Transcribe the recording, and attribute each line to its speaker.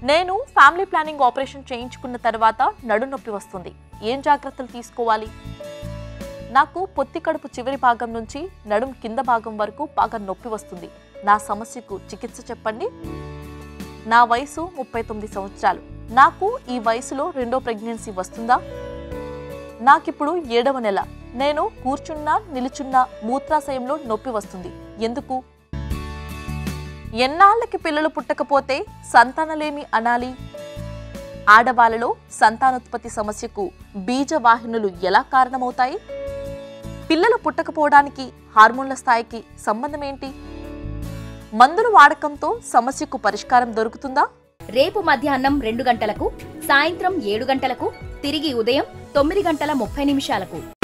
Speaker 1: నేను family planning operation చేయించుకున్న తర్వాత నడు నొప్పి వస్తుంది ఏం జాగ్రత్తలు తీసుకోవాలి నాకు పొత్తి కడుపు చివరి భాగం నుంచి నడుం కింద భాగం వరకు బాగా నొప్పి వస్తుంది నా సమస్యకు చికిత్స చెప్పండి నా వయసు ముప్పై తొమ్మిది సంవత్సరాలు నాకు ఈ వయసులో రెండో ప్రెగ్నెన్సీ వస్తుందా నాకిప్పుడు ఏడవ నెల నేను కూర్చున్నా నిలుచున్నా మూత్రాశయంలో నొప్పి వస్తుంది ఎందుకు ఎన్నాళ్ళకి పిల్లలు పుట్టకపోతే సంతానలేమి అనాలి ఆడవాళ్ళలో సంతానోత్పత్తి సమస్యకు బీజవాహినులు ఎలా కారణమవుతాయి పిల్లలు పుట్టకపోవడానికి హార్మోన్ల స్థాయికి సంబంధం ఏంటి మందుల వాడకంతో సమస్యకు పరిష్కారం దొరుకుతుందా
Speaker 2: రేపు మధ్యాహ్నం రెండు గంటలకు సాయంత్రం ఏడు గంటలకు తిరిగి ఉదయం తొమ్మిది గంటల ముప్పై నిమిషాలకు